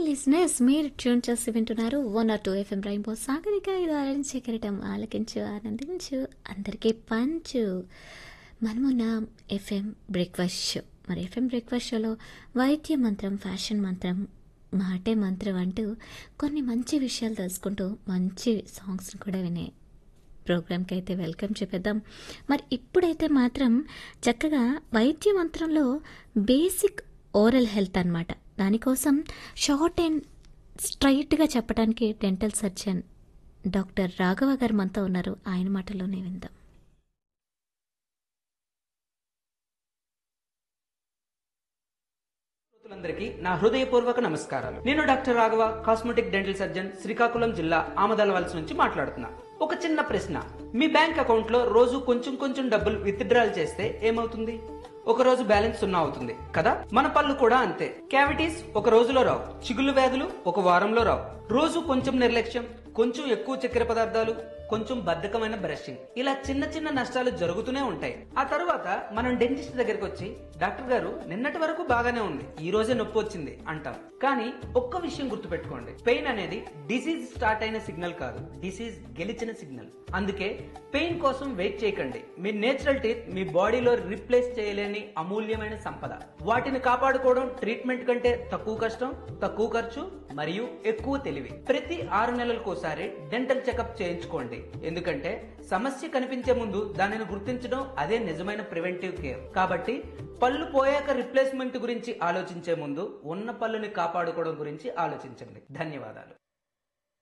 లిజినెస్ మీరు ట్యూన్ చేసి వింటున్నారు one or two FM rainbow Sagarika ఇది ఆలోచించే కిరీటం ఆలకించు ఆనందించు అందరికీ పంచు మనమున్న ఎఫ్ఎం బ్రేక్ఫాస్ట్ షో మరి ఎఫ్ఎం బ్రేక్ఫాస్ట్ షోలో వైద్య మంత్రం ఫ్యాషన్ మంత్రం మాటే మంత్రం అంటూ కొన్ని మంచి విషయాలు తెలుసుకుంటూ మంచి సాంగ్స్ని కూడా వినే ప్రోగ్రామ్కి అయితే వెల్కమ్ చెప్పేద్దాం మరి ఇప్పుడైతే మాత్రం చక్కగా వైద్య మంత్రంలో బేసిక్ ఓరల్ హెల్త్ అన్నమాట దానికోసం షార్ట్ అండ్ స్ట్రైట్గా చెప్పడానికి డెంటల్ సర్జన్ డాక్టర్ రాఘవ గారు మనతో ఉన్నారు ఆయన మాటలోనే విందాం శ్రోతలందరికీ నా హృదయపూర్వక నమస్కారాలు నేను doctor Raghava cosmetic dental surgeon Srikakulam జిల్లా ఆమదాలవలస నుంచి మాట్లాడుతున్నా ఒక చిన్న ప్రశ్న మీ బ్యాంక్ అకౌంట్ లో రోజు కొంచెం కొంచెం డబ్బులు విత్డ్రాల్ చేస్తే ఏమవుతుంది ఒక రోజు బ్యాలెన్స్ సున్నా అవుతుంది కదా మన పళ్ళు కూడా అంతే క్యావిటీస్ ఒక రోజులో రావు చిగుళ్ళు వ్యాధులు ఒక వారంలో రావు రోజు కొంచెం నిర్లక్ష్యం కొంచెం ఎక్కువ చక్కెర పదార్థాలు కొంచెం బద్ధకమైన బ్రషింగ్ ఇలా చిన్న చిన్న నష్టాలు జరుగుతూనే ఉంటాయి ఆ తరువాత మనం డెంటిస్ట్ దగ్గరికి వచ్చి డాక్టర్ గారు నిన్నటి వరకు బాగానే ఉంది ఈ రోజే నొప్పి వచ్చింది అంటాం కానీ ఒక్క విషయం గుర్తుపెట్టుకోండి పెయిన్ అనేది డిసీజ్ స్టార్ట్ అయిన సిగ్నల్ కాదు డిసీజ్ గెలిచిన సిగ్నల్ అందుకే పెయిన్ కోసం వెయిట్ చేయకండి మీ నేచురల్ టీత్ మీ బాడీలో రీప్లేస్ చేయలేని అమూల్యమైన సంపద వాటిని కాపాడుకోవడం ట్రీట్మెంట్ కంటే తక్కువ కష్టం తక్కువ ఖర్చు మరియు ఎక్కువ తెలివి ప్రతి ఆరు నెలలకోసారి డెంటల్ చెకప్ చేయించుకోండి ఎందుకంటే సమస్య కనిపించే ముందు దానిని గుర్తించడం అదే నిజమైన ప్రివెంటివ్ కేర్ కాబట్టి పళ్ళు పోయాక రిప్లేస్మెంట్ గురించి ఆలోచించే ముందు ఉన్న పళ్ళుని కాపాడుకోవడం గురించి ఆలోచించండి ధన్యవాదాలు